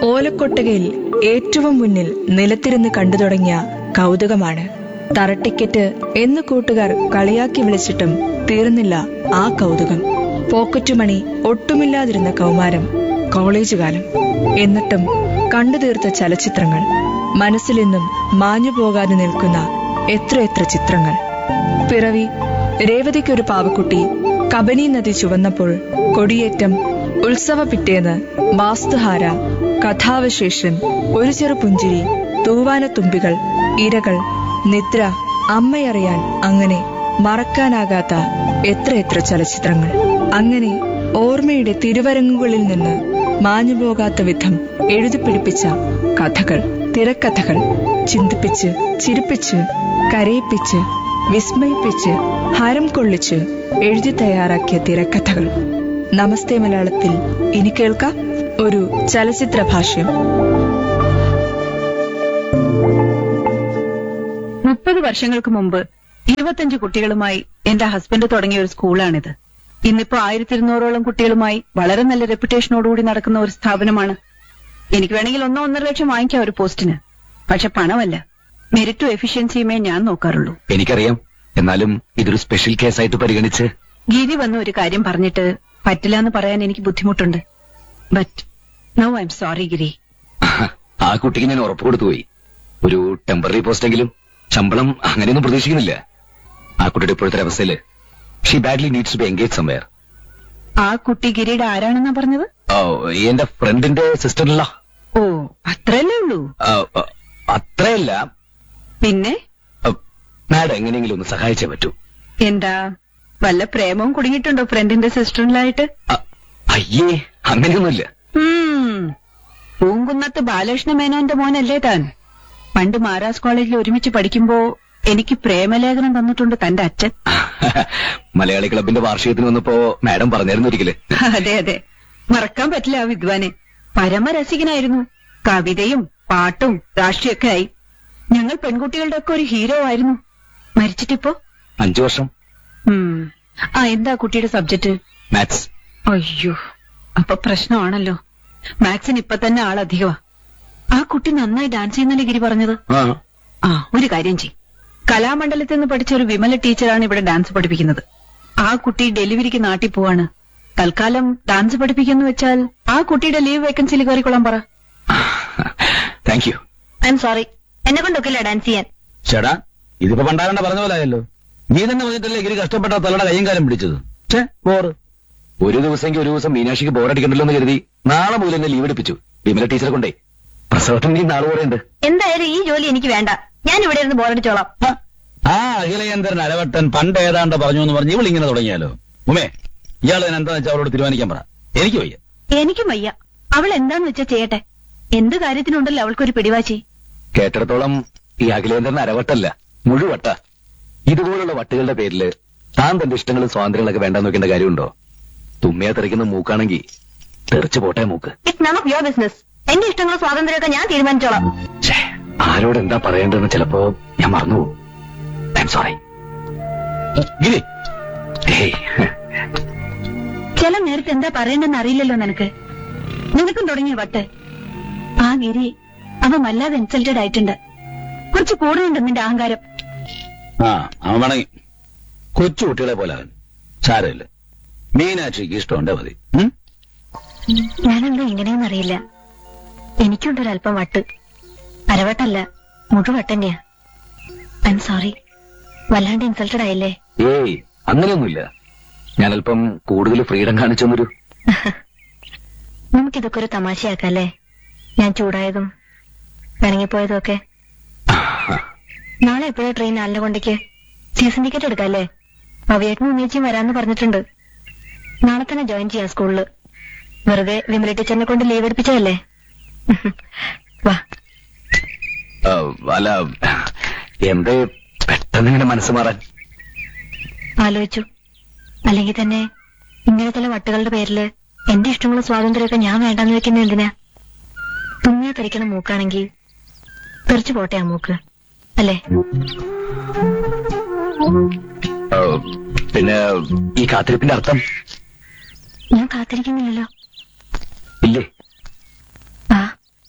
ഓലക്കൊട്ടകയിൽ ഏറ്റവും മുന്നിൽ നിലത്തിരുന്ന് കണ്ടു തുടങ്ങിയ കൗതുകമാണ് തറട്ടിക്കറ്റ് എന്ന് കൂട്ടുകാർ കളിയാക്കി വിളിച്ചിട്ടും തീർന്നില്ല ആ കൗതുകം പോക്കറ്റുമണി ഒട്ടുമില്ലാതിരുന്ന കൗമാരം കോളേജ് കാലം എന്നിട്ടും കണ്ടു തീർത്ത ചലച്ചിത്രങ്ങൾ മനസ്സിലെന്നും മാഞ്ഞു പോകാതെ നിൽക്കുന്ന എത്രയെത്ര ചിത്രങ്ങൾ പിറവി രേവതിക്കൊരു പാവക്കുട്ടി കബനി നദി ചുവന്നപ്പോൾ കൊടിയേറ്റം ഉത്സവ പിറ്റേന്ന് വാസ്തുഹാര കഥാവശേഷൻ ഒരു ചെറു പുഞ്ചിരി തൂവാനത്തുമ്പികൾ ഇരകൾ നിദ്ര അമ്മയറിയാൻ അങ്ങനെ മറക്കാനാകാത്ത എത്രയെത്ര ചലച്ചിത്രങ്ങൾ അങ്ങനെ ഓർമ്മയുടെ തിരുവരങ്ങുകളിൽ നിന്ന് മാഞ്ഞുപോകാത്ത വിധം എഴുതിപ്പിടിപ്പിച്ച കഥകൾ തിരക്കഥകൾ ചിന്തിപ്പിച്ച് ചിരിപ്പിച്ച് കരയിപ്പിച്ച് വിസ്മയിപ്പിച്ച് ഹരം കൊള്ളിച്ച് എഴുതി തയ്യാറാക്കിയ തിരക്കഥകൾ നമസ്തേ മലയാളത്തിൽ ഇനി കേൾക്കാം ഒരു ചലച്ചിത്ര ഭാഷ്യം മുപ്പത് വർഷങ്ങൾക്ക് മുമ്പ് ഇരുപത്തഞ്ച് കുട്ടികളുമായി എന്റെ ഹസ്ബൻഡ് തുടങ്ങിയ ഒരു സ്കൂളാണിത് ഇന്നിപ്പോ ആയിരത്തി ഇരുന്നൂറോളം കുട്ടികളുമായി വളരെ നല്ല റെപ്യൂട്ടേഷനോടുകൂടി നടക്കുന്ന ഒരു സ്ഥാപനമാണ് എനിക്ക് വേണമെങ്കിൽ ഒന്നോ ഒന്നര ലക്ഷം വാങ്ങിക്കാം ഒരു പോസ്റ്റിന് പക്ഷെ പണമല്ല മെറിറ്റും എഫിഷ്യൻസിയുമേ ഞാൻ നോക്കാറുള്ളൂ എനിക്കറിയാം എന്നാലും ഇതൊരു സ്പെഷ്യൽ കേസായിട്ട് പരിഗണിച്ച് ഗീതി വന്ന ഒരു കാര്യം പറഞ്ഞിട്ട് പറ്റില്ല എന്ന് പറയാൻ എനിക്ക് ബുദ്ധിമുട്ടുണ്ട് but no I'm sorry Giri ആ കുട്ടിക്ക് ഞാൻ ഉറപ്പ് കൊടുത്തുപോയി ഒരു ടെമ്പററി പോസ്റ്റെങ്കിലും ശമ്പളം അങ്ങനെയൊന്നും പ്രതീക്ഷിക്കുന്നില്ല ആ കുട്ടിയുടെ ഇപ്പോഴത്തെ അവസ്ഥയില് she badly needs to be engage somewhere ആ കുട്ടി ഗിരിയുടെ ആരാണെന്നാ പറഞ്ഞത് എന്റെ ഫ്രണ്ടിന്റെ സിസ്റ്ററില്ല ഓ അത്രയല്ലേ ഉള്ളൂ അത്രയല്ല പിന്നെ മാഡം എങ്ങനെയെങ്കിലും ഒന്ന് സഹായിച്ചേ പറ്റൂ എന്താ വല്ല പ്രേമവും കുടുങ്ങിയിട്ടുണ്ടോ ഫ്രണ്ടിന്റെ സിസ്റ്ററിലായിട്ട് അ, അയ്യേ അങ്ങനെയൊന്നുമില്ല പൂങ്കുന്നത്ത് ബാലകൃഷ്ണ മേനോന്റെ മോനല്ലേ താൻ പണ്ട് മഹാരാജ് കോളേജിൽ ഒരുമിച്ച് പഠിക്കുമ്പോ എനിക്ക് പ്രേമലേഖനം തന്നിട്ടുണ്ട് തന്റെ അച്ഛൻ മലയാളി ക്ലബിന്റെ വാർഷികത്തിന് വന്നപ്പോ മാഡം പറഞ്ഞായിരുന്നു ഒരിക്കല് അതെ അതെ മറക്കാൻ പറ്റില്ല ആ വിദ്വാനെ പരമരസികനായിരുന്നു കവിതയും പാട്ടും രാഷ്ട്രീയൊക്കെ ആയി ഞങ്ങൾ പെൺകുട്ടികളുടെ ഒക്കെ ഒരു ഹീറോ ആയിരുന്നു മരിച്ചിട്ടിപ്പോ അഞ്ചു വർഷം ഉം. ആ എന്താ കുട്ടിയുടെ സബ്ജക്ട് മാത്സ് അയ്യോ അപ്പൊ പ്രശ്നമാണല്ലോ മാത്സിന് ഇപ്പൊ തന്നെ ആളധികമാ ആ കുട്ടി നന്നായി ഡാൻസ് ചെയ്യുന്നല്ലേ ഗിരി പറഞ്ഞത് ആ ആ ഒരു കാര്യം ചെയ് കലാമണ്ഡലത്തിൽ നിന്ന് പഠിച്ച ഒരു വിമല ടീച്ചറാണ് ഇവിടെ ഡാൻസ് പഠിപ്പിക്കുന്നത് ആ കുട്ടി ഡെലിവറിക്ക് നാട്ടിൽ പോവാണ് തൽക്കാലം ഡാൻസ് പഠിപ്പിക്കുന്നു വെച്ചാൽ ആ കുട്ടിയുടെ ലീവ് വേക്കൻസിയിൽ കയറിക്കൊള്ളാൻ പറ thank you I'm sorry എന്നെ കൊണ്ടൊക്കില്ല ഡാൻസ് ചെയ്യാൻ ചേടാ ഇതിപ്പോ പണ്ടാരണ്ട പറഞ്ഞ പോലെ ആയല്ലോ നീ തന്നെ പറഞ്ഞിട്ടല്ലേ ഇങ്ങനെ കഷ്ടപ്പെട്ട തലയുടെ കയ്യും കാലം പിടിച്ചത് ഛേ ബോറ് ഒരു ദിവസമെങ്കിൽ ഒരു ദിവസം മീനാക്ഷിക്ക് ബോറടിക്കണ്ടല്ലോ എന്ന് കരുതി നാളെ മുതൽ എന്നെ ലീവ് എടുപ്പിച്ചു വിമല ടീച്ചറെ കൊണ്ടേ പ്രസവത്തിന് നീ നാളെ കൂടെ എന്തായാലും ഈ ജോലി എനിക്ക് വേണ്ട ഞാൻ ഇവിടെ ഇരുന്ന് ബോറടിച്ചോളാം ഹ, ആ അഖിലയന്തരൻ അലവട്ടൻ പണ്ട് ഏതാണ്ട് പറഞ്ഞു എന്ന് പറഞ്ഞ് ഇവളിങ്ങനെ തുടങ്ങിയാലോ ഉമേ ഇയാൾ തന്നെ എന്താന്ന് വെച്ചാൽ അവളോട് തീരുമാനിക്കാൻ പറ എനിക്ക് വയ്യ എനിക്കും വയ്യ അവൾ എന്താന്ന് വെച്ചാ ചെയ്യട്ടെ എന്ത് കാര്യത്തിനുണ്ടല്ലോ അവൾക്കൊരു പിടിവാശി കേട്ടിടത്തോളം ഈ അഖിലേന്ദ്രൻ അരവട്ടല്ല മുഴുവട്ട ഇതുപോലുള്ള വട്ടുകളുടെ പേരില് താൻ തന്റെ ഇഷ്ടങ്ങളും സ്വാതന്ത്ര്യങ്ങളൊക്കെ വേണ്ടെന്ന് നോക്കേണ്ട കാര്യമുണ്ടോ തുമ്മയെ തെറിക്കുന്ന മൂക്കാണെങ്കിൽ തെറിച്ചു പോട്ടെ മൂക്ക് it's none of your business എന്റെ ഇഷ്ടങ്ങളും സ്വാതന്ത്ര്യമൊക്കെ ഞാൻ തീരുമാനിച്ചോളാം ഛേ, ആരോട് എന്താ പറയേണ്ടതെന്ന് ചിലപ്പോ ഞാൻ മറന്നുപോകും ഐ എം സോറി ഗിരി ചില നേരത്തെ എന്താ പറയണ്ടെന്ന് അറിയില്ലല്ലോ നിനക്ക് നിനക്കും തുടങ്ങിയ വട്ട് ആ ഗിരി അവൻ വല്ലാതെ ഇൻസൾട്ടഡ് ആയിട്ടുണ്ട് കുറച്ച് കൂടുതലുണ്ട് നിന്റെ അഹങ്കാരം ആ അവൻ വേണമെങ്കിൽ കൊച്ചു കുട്ടികളെ പോലെ അവൻ സാരമില്ല മീനാക്ഷിക്ക് ഇഷ്ടമുണ്ടേ മതി ഉം? ഞാനെന്താ ഇങ്ങനെയൊന്നും അറിയില്ല എനിക്കുണ്ടൊരല്പം വട്ട് അരവട്ടല്ല മുഴുവട്ടന്നെയാ ഐ എം സോറി വല്ലാണ്ട് ഇൻസൾട്ടഡ് ആയില്ലേ ഏയ് അങ്ങനെയൊന്നുമില്ല ഞാൻ അല്പം കൂടുതൽ ഫ്രീഡം കാണിച്ചൊന്നൊരു നമുക്കിതൊക്കെ ഒരു തമാശയാക്കല്ലേ ഞാൻ ചൂടായതും പിണങ്ങിപ്പോയതും ഒക്കെ നാളെ എപ്പോഴാ ട്രെയിൻ ആലിനെ കൊണ്ടേക്ക് സീസൺ ടിക്കറ്റ് എടുക്കാല്ലേ പവിയേട്ടനും ഉമ്മേച്ചിയും വരാന്ന് പറഞ്ഞിട്ടുണ്ട് നാളെ തന്നെ ജോയിൻ ചെയ്യാം സ്കൂളില് വെറുതെ വിമല ടീച്ചറിനെ കൊണ്ട് ലീവ് എടുപ്പിച്ചതല്ലേ വാ ആ, അല്ല എന്തേ പെട്ടെന്ന് ഇങ്ങനെ മനസ്സ് മാറാൻ ആലോചിച്ചു അല്ലെങ്കിൽ തന്നെ ഇങ്ങനെ ചില വട്ടുകളുടെ പേരില് എന്റെ ഇഷ്ടങ്ങളും സ്വാതന്ത്ര്യമൊക്കെ ഞാൻ വേണ്ടാന്ന് വെക്കുന്ന എന്തിനാ തുമ്മിയ തെറിക്കണ മൂക്കാണെങ്കിൽ തെറിച്ചു പോട്ടെ ആ മൂക്ക് അല്ലേ ആ, പിന്നെ ഈ കാത്തിരിപ്പിന്റെ അർത്ഥം ഞാൻ കാത്തിരിക്കുന്നില്ലല്ലോ ഇല്ലേ ആ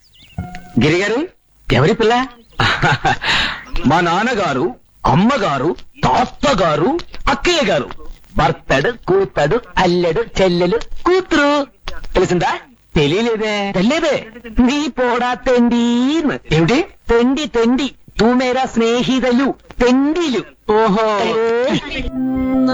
గిరిగారు ఎవరి పిల్ల మా నాన్నగారు అమ్మగారు తాతగారు అక్కయ్య గారు భర్తడు కూతడు అల్లెడు చెల్లెలు కూతురు తెలిసిందా తెలియలేదే తెలియదే నీ పోడా తెండీന്ന് ఏమిటి తెండి తెండి తూ మేరా స్నేహితులు తెండిలు ఓహో